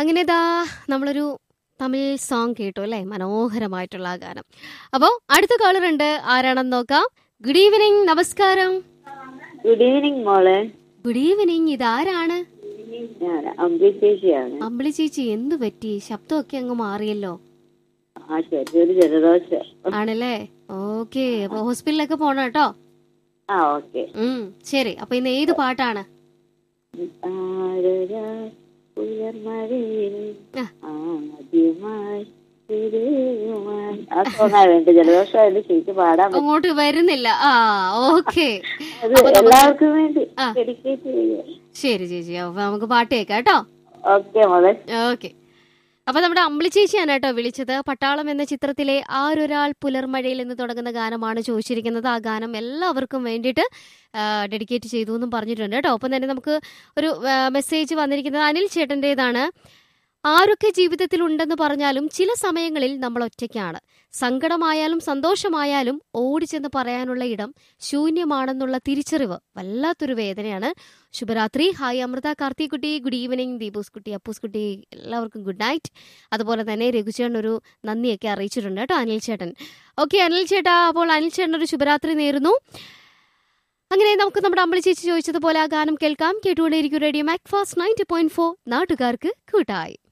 അങ്ങനെ ദാ നമ്മളൊരു തമിഴ് സോങ് കേട്ടു അല്ലേ മനോഹരമായിട്ടുള്ള ആ ഗാനം അപ്പോൾ അടുത്ത കോളർ ഉണ്ട് ആരാണെന്ന് നോക്കാം ഗുഡ് ഈവനിങ് നമസ്കാരം ഗുഡ് ഈവനിങ് മോളെ ഗുഡ് ഈവനിങ് ഇതാരാണ് ഞാൻ അമ്പി ചേച്ചിയാണ് അമ്പിളി ചേച്ചി എന്തു പറ്റി ശബ്ദമൊക്കെ അങ്ങ് മാറിയല്ലോ ആ ചെറിയൊരു ജലദോഷം ആണല്ലേ ഓക്കെ അപ്പൊ ഹോസ്പിറ്റലിലൊക്കെ പോണം കേട്ടോ ആ ഓക്കെ ഉം ശരി അപ്പൊ ഇന്ന് ഏത് പാട്ടാണ് പുലർമഴയിൽ ആ. ആദ്യമായി തിരിയുവാൻ. ആ സോങ്ങാ വേണ്ട ജലദോഷമായിട്ട് ശരിക്കും പാടാൻ പറ്റും അങ്ങോട്ട് വരുന്നില്ല ആ ഓക്കെ അത് അപ്പൊ നമുക്ക് എല്ലാവർക്കും വേണ്ടി ആ. ഡെഡിക്കേറ്റ് ചെയ്യാം ശരി ചേച്ചി അപ്പൊ നമുക്ക് പാട്ട് കേൾക്കാം കേട്ടോ ഓക്കെ മോളെ ഓക്കെ അപ്പൊ നമ്മുടെ അമ്പിളി ചേച്ചിയാണ് കേട്ടോ വിളിച്ചത് പട്ടാളം എന്ന ചിത്രത്തിലെ ആരൊരാൾ പുലർമഴയിൽ എന്ന് തുടങ്ങുന്ന ഗാനമാണ് ചോദിച്ചിരിക്കുന്നത് ആ ഗാനം എല്ലാവർക്കും വേണ്ടിയിട്ട് ഡെഡിക്കേറ്റ് ചെയ്തു എന്നും പറഞ്ഞിട്ടുണ്ട് കേട്ടോ ഒപ്പം തന്നെ നമുക്ക് ഒരു മെസ്സേജ് വന്നിരിക്കുന്നത് അനിൽ ചേട്ടൻ്റെതാണ് ആരൊക്കെ ജീവിതത്തിൽ ഉണ്ടെന്ന് പറഞ്ഞാലും ചില സമയങ്ങളിൽ നമ്മൾ ഒറ്റയ്ക്കാണ് സങ്കടമായാലും സന്തോഷമായാലും ഓടിച്ചെന്ന് പറയാനുള്ള ഇടം ശൂന്യമാണെന്നുള്ള തിരിച്ചറിവ് വല്ലാത്തൊരു വേദനയാണ് ശുഭരാത്രി ഹായ് അമൃത കാർത്തിക്കുട്ടി ഗുഡ് ഈവനിങ് ദീപൂസ് കുട്ടി അപ്പൂസ് കുട്ടി എല്ലാവർക്കും ഗുഡ് നൈറ്റ് അതുപോലെ തന്നെ രഘുചേട്ടൻ ഒരു നന്ദിയൊക്കെ അറിയിച്ചിട്ടുണ്ട് കേട്ടോ അനിൽ ചേട്ടൻ ഓക്കെ അനിൽ ചേട്ടാ അപ്പോൾ അനിൽ ചേട്ടൻ ഒരു ശുഭരാത്രി നേരുന്നു അങ്ങനെ നമുക്ക് നമ്മുടെ അമ്പളി ചേച്ചി ചോദിച്ചതുപോലെ ആ ഗാനം കേൾക്കാം കേട്ടുകൊണ്ടേയിരിക്കും radio Mac fast ninety point four നാട്ടുകാർക്ക് കൂട്ടായി